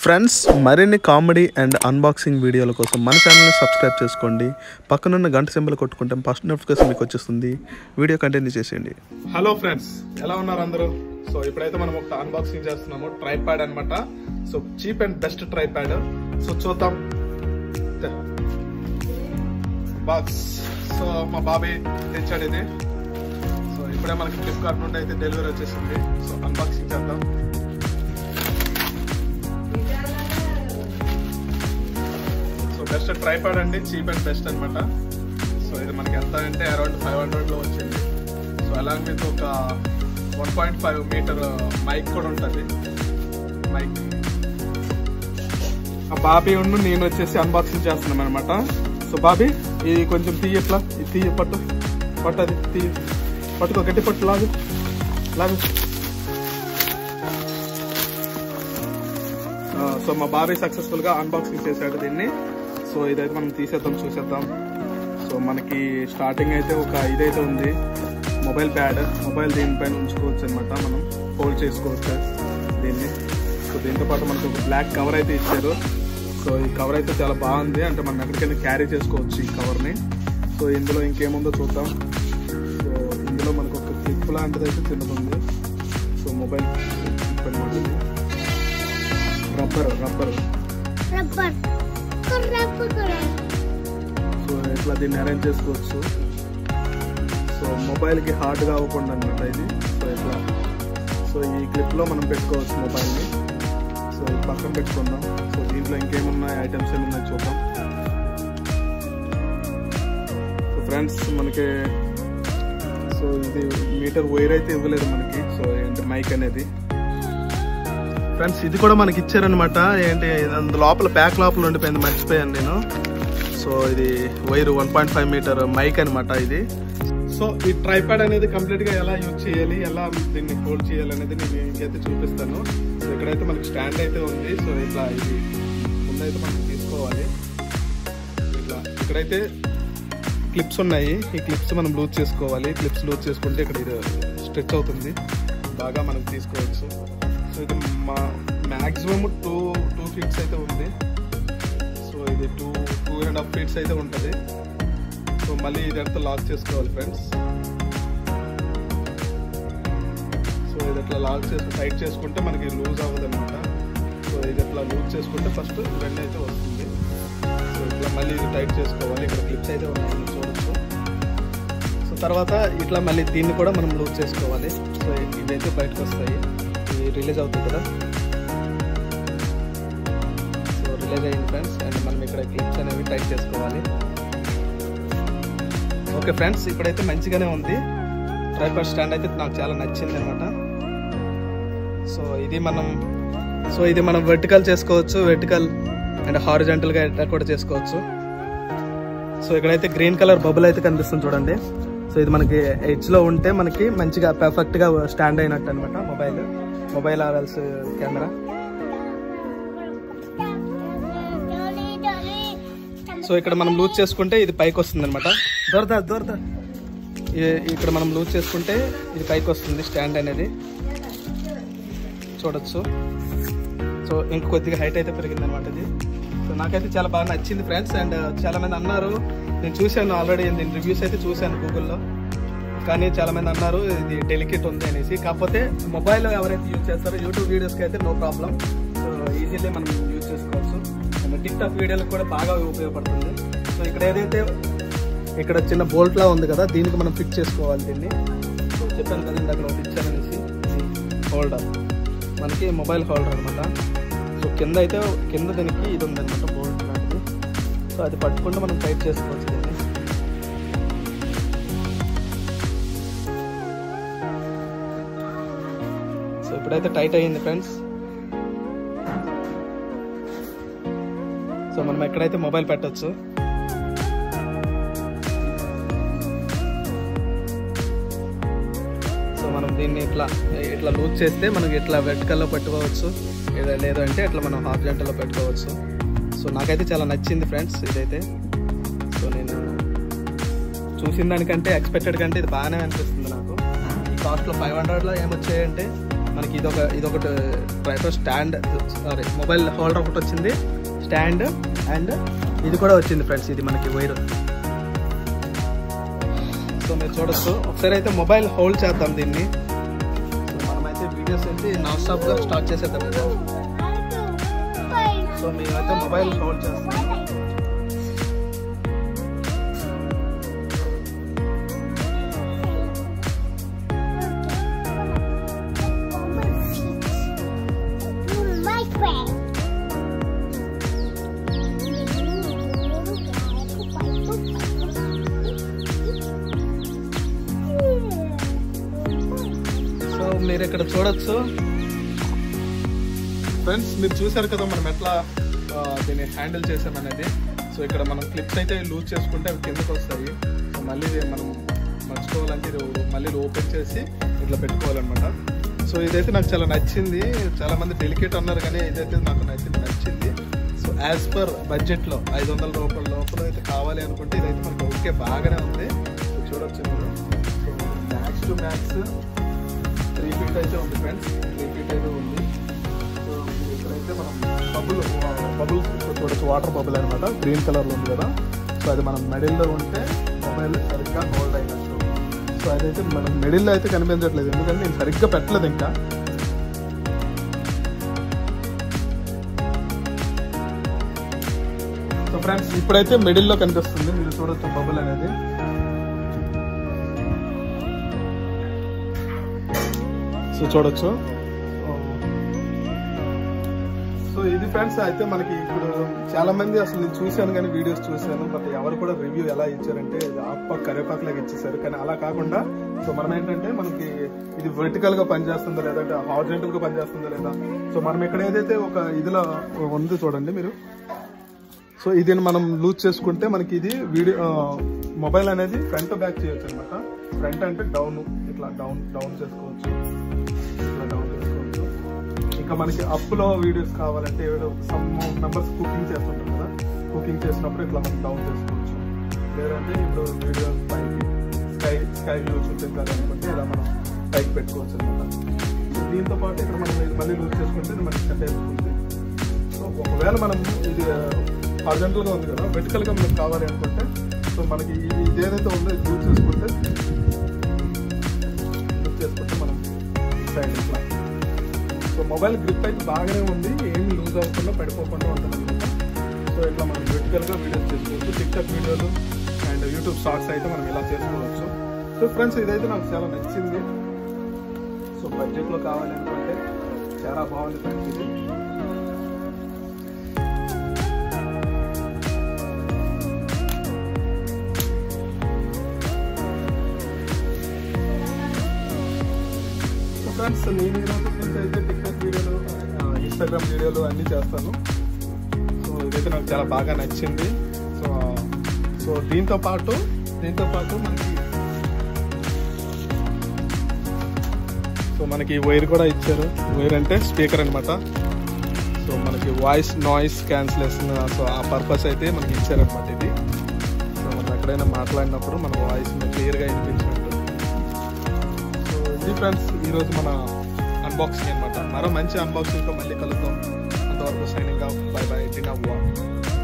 Friends మరిన్ని comedy and unboxing వీడియోల కోసం మన ఛానల్ని సబ్స్క్రైబ్ చేసుకోండి పక్కనున్న గంట సింబల్ కొట్టుకుంటే ఫస్ట్ నోటిఫికేషన్ మీకు వచ్చేస్తుంది వీడియో కంటిన్యూ చేసేయండి హలో ఫ్రెండ్స్ ఎలా ఉన్నారు అందరూ సో ఇప్పుడైతే మనం ఒక అన్బాక్సింగ్ చేస్తున్నాము ట్రై ప్యాడ్ అనమాట so cheap and best tripod so చూద్దాం బాక్స్ సో మా బాబాయ్ తెచ్చాడు ఇది సో ఇప్పుడే మనకి ఫ్లిప్కార్ట్ నుండి అయితే డెలివరీ వచ్చేసింది సో అన్బాక్సింగ్ చేద్దాం సో బెస్ట్ ట్రై ప్యాడ్ అండి చీప్ అండ్ బెస్ట్ అనమాట సో ఇది మనకి ఎంత అంటే అరౌండ్ ఫైవ్ హండ్రెడ్లో వచ్చింది సో అలాగే మీకు ఒక one point five metre mic కూడా ఉంటుంది మైక్ ఆ బాబీ ఉండు నేను వచ్చేసి అన్బాక్సింగ్ చేస్తున్నాం అనమాట సో బాబీ ఇది కొంచెం తీయ ఎట్లా ఇది తీయ పట్టు పట్టు అది తీయ పట్టుకో గట్టి పట్టు లాగు లాగు ఆ, సో మా బాబాయ్ సక్సెస్ఫుల్ గా అన్బాక్సింగ్ చేశాడు దీన్ని సో ఇదైతే మనం తీసేద్దాం చూసేద్దాం సో మనకి స్టార్టింగ్ అయితే ఒక ఇదైతే ఉంది మొబైల్ ప్యాడ్ మొబైల్ దీనిపైన ఉంచుకోవచ్చు అనమాట మనం ఫోల్డ్ చేసుకోవచ్చు దీన్ని సో దీంతో పాటు మనకు ఒక బ్లాక్ కవర్ అయితే ఇచ్చారు సో ఈ కవర్ అయితే చాలా బాగుంది అంటే మనం ఎక్కడికైనా క్యారీ చేసుకోవచ్చు ఈ కవర్ని సో ఇందులో ఇంకేముందో చూద్దాం సో ఇందులో మనకు ఒక క్లిప్ లాంటిది అయితే చిన్నది ఉంది సో మొబైల్ క్లిప్ అనమాట ఇది. రబ్బర్ రబ్బర్ రబ్బర్ రబ్బర్ కూడా సో ఇట్లా దీన్ని అరేంజ్ చేసుకోవచ్చు సో మొబైల్కి హార్డ్గా అవ్వకుండా అనమాట ఇది సో ఇట్లా సో ఈ క్లిప్లో మనం పెట్టుకోవచ్చు మొబైల్ని సో ఇది పక్కన పెట్టుకుందాం సో దీంట్లో ఇంకేమున్నాయి ఐటమ్స్ ఏమున్నాయి చూద్దాం సో ఫ్రెండ్స్ మనకి సో ఇది మీటర్ వైర్ అయితే ఇవ్వలేదు మనకి సో ఏంటి మైక్ అనేది ఫ్రెండ్స్ ఇది కూడా మనకి ఇచ్చారనమాట ఏంటి అందు లోపల బ్యాక్ లోపల ఉండిపోయింది మర్చిపోయాను నేను సో ఇది wire one point five metre mic అనమాట ఇది సో ఈ ట్రైపాడ్ అనేది కంప్లీట్ గా ఎలా యూజ్ చేయాలి ఎలా దీన్ని హోల్డ్ చేయాలి అనేది నేను ఇంకైతే చూపిస్తాను సో ఇక్కడైతే మనకి స్టాండ్ అయితే ఉంది సో ఇట్లా ఇది ముందైతే మనం తీసుకోవాలి ఇట్లా ఇక్కడైతే క్లిప్స్ ఉన్నాయి ఈ క్లిప్స్ మనం లూజ్ చేసుకోవాలి క్లిప్స్ లూజ్ చేసుకుంటే ఇక్కడ ఇది స్ట్రెచ్ అవుతుంది బాగా మనం తీసుకోవచ్చు సో ఇది మా మ్యాక్సిమం టూ టూ ఫీట్స్ అయితే ఉంది సో ఇది two two and half feets అయితే ఉంటుంది సో మళ్ళీ ఇదంతా లాక్ చేసుకోవాలి ఫ్రెండ్స్ సో ఇది ఇట్లా లాక్ చేసి టైట్ చేసుకుంటే మనకి లూజ్ అవ్వదు అనమాట సో ఇది ఇట్లా లూజ్ చేసుకుంటే ఫస్ట్ రెండు అయితే వస్తుంది సో ఇట్లా మళ్ళీ ఇది టైట్ చేసుకోవాలి ఇక్కడ క్లిప్స్ అయితే ఉన్నాయి మీరు చూడొచ్చు సో తర్వాత ఇట్లా మళ్ళీ దీన్ని కూడా మనం లూజ్ చేసుకోవాలి సో ఇవైతే బయటకు వస్తాయి ఇది రిలీజ్ అవుతుంది కదా సో రిలీజ్ అయ్యింది ఫ్రెండ్స్ అండ్ మనం ఇక్కడ క్లిప్స్ అనేవి టైట్ చేసుకోవాలి ఓకే ఫ్రెండ్స్ ఇప్పుడైతే మంచిగానే ఉంది ట్రైపర్ స్టాండ్ అయితే నాకు చాలా నచ్చింది అనమాట సో ఇది మనం సో ఇది మనం వెర్టికల్ చేసుకోవచ్చు వెర్టికల్ అండ్ హారిజెంటల్గా ఎట్లా కూడా చేసుకోవచ్చు సో ఇక్కడైతే గ్రీన్ కలర్ బబుల్ అయితే కనిపిస్తుంది చూడండి సో ఇది మనకి ఎడ్జ్ లో ఉంటే మనకి మంచిగా పర్ఫెక్ట్ గా స్టాండ్ అయినట్టు అనమాట మొబైల్ మొబైల్ ఆర్ఎల్స్ కెమెరా సో ఇక్కడ మనం లూజ్ చేసుకుంటే ఇది పైకి వస్తుంది అనమాట దొరదా దొరదా ఇక్కడ మనం లూజ్ చేసుకుంటే ఇది పైకి వస్తుంది స్టాండ్ అనేది చూడొచ్చు సో ఇంక కొద్దిగా హైట్ అయితే పెరిగింది అనమాట ఇది సో నాకైతే చాలా బాగా నచ్చింది ఫ్రెండ్స్ అండ్ చాలా మంది అన్నారు నేను చూశాను ఆల్రెడీ నేను రివ్యూస్ అయితే చూశాను గూగుల్లో కానీ చాలా మంది అన్నారు ఇది డెలికేట్ ఉంది అనేసి కాకపోతే మొబైల్ ఎవరైతే యూజ్ చేస్తారో యూట్యూబ్ వీడియోస్కి అయితే నో ప్రాబ్లం సో ఈజీలీ మనం యూజ్ చేసుకోవచ్చు అండ్ టిక్ టాక్ వీడియోలకు కూడా బాగా ఉపయోగపడుతుంది సో ఇక్కడ ఏదైతే ఇక్కడ చిన్న బోల్ట్ లా ఉంది కదా దీనికి మనం ఫిక్స్ చేసుకోవాలి దీన్ని సో చెప్పాను కదా ఇందాక ఒకటి ఇచ్చాననేసి హోల్డర్ మనకి మొబైల్ హోల్డర్ అనమాట సో కింద అయితే కింద దీనికి ఇది ఉందన్నమాట బోల్ట్ లాంటిది సో అది పట్టుకుంటే మనం టైట్ చేసుకోవచ్చు దీన్ని సో ఇప్పుడైతే టైట్ అయ్యింది ఫ్రెండ్స్ సో మనం ఎక్కడైతే మొబైల్ పెట్టచ్చు సో మనం దీన్ని ఇట్లా ఇట్లా లూజ్ చేస్తే మనకి ఇట్లా వెట్కల్లో పెట్టుకోవచ్చు లేదా లేదంటే ఇట్లా మనం హాఫ్ గంటలో పెట్టుకోవచ్చు సో నాకైతే చాలా నచ్చింది ఫ్రెండ్స్ ఇదైతే సో నేను చూసిన దానికంటే ఎక్స్పెక్టెడ్ కంటే ఇది బాగానే అనిపిస్తుంది నాకు ఈ కాస్ట్లో ఫైవ్ హండ్రెడ్లో ఏమొచ్చాయంటే మనకి ఇదొక ఇదొకటి tripod stand sorry mobile holder ఒకటి వచ్చింది స్టాండ్ అండ్ ఇది కూడా వచ్చింది ఫ్రెండ్స్ ఇది మనకి వైర్ సో మీరు చూడొచ్చు ఒకసారి అయితే మొబైల్ హోల్డ్ చేద్దాం దీన్ని సో మనమైతే వీడియోస్ అయితే నాన్ స్టాప్గా స్టార్ట్ చేసేద్దాం కదా సో మేమైతే మొబైల్ హోల్డ్ చేస్తాం My friend. సో మీరు ఇక్కడ చూడొచ్చు ఫ్రెండ్స్ మీరు చూసారు కదా మనం ఎట్లా ఆ, దీన్ని హ్యాండిల్ చేసామనేది సో ఇక్కడ మనం క్లిప్స్ అయితే లూజ్ చేసుకుంటే అవి కిందకు వస్తాయి సో మళ్ళీ ఇది మనం మర్చుకోవాలంటే ఇది మళ్ళీ ఓపెన్ చేసి ఇట్లా పెట్టుకోవాలన్నమాట సో ఇదైతే నాకు చాలా నచ్చింది చాలా మంది డెలికేట్ అన్నారు కానీ ఇదైతే నాకు నచ్చింది నచ్చింది సో యాజ్ పర్ బడ్జెట్లో ఐదు వందల రూపాయల లోపల అయితే కావాలి అనుకుంటే ఇదైతే మనకు ఓకే బాగానే ఉంది సో చూడొచ్చు మీరు so max to max three feet అయితే ఉంది ఫ్రెండ్స్ త్రీ ఫీట్ అయితే ఉంది సో ఇక్కడైతే మనం బబుల్ బబుల్ చూడొచ్చు వాటర్ బబుల్ అనమాట గ్రీన్ కలర్లో ఉంది కదా సో అది మనం మెడిల్లో ఉంటే మొబైల్ సరిగ్గా హోల్డ్ అయినట్టు సో అదైతే మనం మెడిల్లో అయితే కనిపించట్లేదు ఎందుకంటే నేను సరిగ్గా పెట్టలేదు ఇంకా సో ఫ్రెండ్స్ ఇప్పుడైతే మిడిల్లో కనిపిస్తుంది మీరు చూడొచ్చు బబుల్ అనేది సో చూడొచ్చు సో ఇది ఫ్రెండ్స్ అయితే మనకి ఇప్పుడు చాలా మంది అసలు నేను చూశాను కానీ వీడియోస్ చూశాను బట్ ఎవరు కూడా రివ్యూ ఎలా ఇచ్చారంటే ఆకుపాకు కరివేపాకు లాగా ఇచ్చేసారు కానీ అలా కాకుండా సో మనం ఏంటంటే మనకి ఇది వర్టికల్ గా పనిచేస్తుందా లేదంటే హార్జెంటల్ గా పనిచేస్తుందా లేదా సో మనం ఇక్కడ ఏదైతే ఒక ఇదిలో ఉంది చూడండి మీరు సో ఇది మనం లూజ్ చేసుకుంటే మనకి ఇది వీడియో మొబైల్ అనేది ఫ్రంట్ బ్యాక్ చేయొచ్చు అనమాట ఫ్రంట్ అంటే డౌన్ ఇట్లా డౌన్ డౌన్ చేసుకోవచ్చు ఇట్లా డౌన్ చేసుకోవచ్చు ఇంకా మనకి అప్లో వీడియోస్ కావాలంటే ఏదో సమ్ మెంబర్స్ కుకింగ్ చేస్తుంటారు కదా కుకింగ్ చేసినప్పుడు ఇట్లా మనం డౌన్ చేసుకోవచ్చు లేదంటే ఇప్పుడు వీడియో పైకి స్కై స్కై వ్యూ చూపించాలి అనుకుంటే ఇలా మనం పైకి పెట్టుకోవచ్చు అనమాట దీంతో పాటు ఇక్కడ మనం ఇది మళ్ళీ లూజ్ చేసుకుంటే ఇది మనకి సెట్ అయిపోతుంది సో ఒకవేళ మనం ఇది హార్జెంటల్ గా ఉంది కదా వెటికల్ గా మనకు కావాలి అనుకుంటే సో మనకి ఇది ఇది ఏదైతే ఉందో ఇది యూజ్ చేసుకుంటే యూజ్ చేసుకుంటే మనం సైడ్ ఇట్లా సో మొబైల్ గ్రిప్ అయితే బాగానే ఉంది ఏమి లూజ్ అవ్వకుండా పడిపోకుండా ఉంటుంది అనమాట సో ఇట్లా మనం వెటికల్ గా వీడియోస్ చేసుకోవచ్చు టిక్టాక్ వీడియోలు అండ్ యూట్యూబ్ షార్ట్స్ అయితే మనం ఇలా చేసుకోవచ్చు సో ఫ్రెండ్స్ ఇదైతే నాకు చాలా నచ్చింది సో బడ్జెట్ లో కావాలి అనుకుంటే చాలా బాగుంది ఫ్రెండ్స్ ఇది సో ఫ్రెండ్స్ నేను ఈరోజు నుంచి అయితే టిక్టాక్ వీడియోలు ఇన్స్టాగ్రామ్ వీడియోలు అన్నీ చేస్తాను సో ఇదైతే నాకు చాలా బాగా నచ్చింది సో సో దీంతో పాటు దీంతో పాటు మనకి సో మనకి వైర్ కూడా ఇచ్చారు వైర్ అంటే స్పీకర్ అనమాట సో మనకి వాయిస్ నాయిస్ క్యాన్సిలేషన్ సో ఆ పర్పస్ అయితే మనకి ఇచ్చారనమాట ఇది సో మనం ఎక్కడైనా మాట్లాడినప్పుడు మన వాయిస్ క్లియర్గా వినిపించినట్టు సో ఇది ఫ్రెండ్స్ ఈరోజు మన అన్బాక్సింగ్ అనమాట మరో మంచి అన్బాక్సింగ్తో మళ్ళీ కలుద్దాం అంతవరకు సైనింగ్ ఆఫ్ బై బై డిన్ ఆఫ్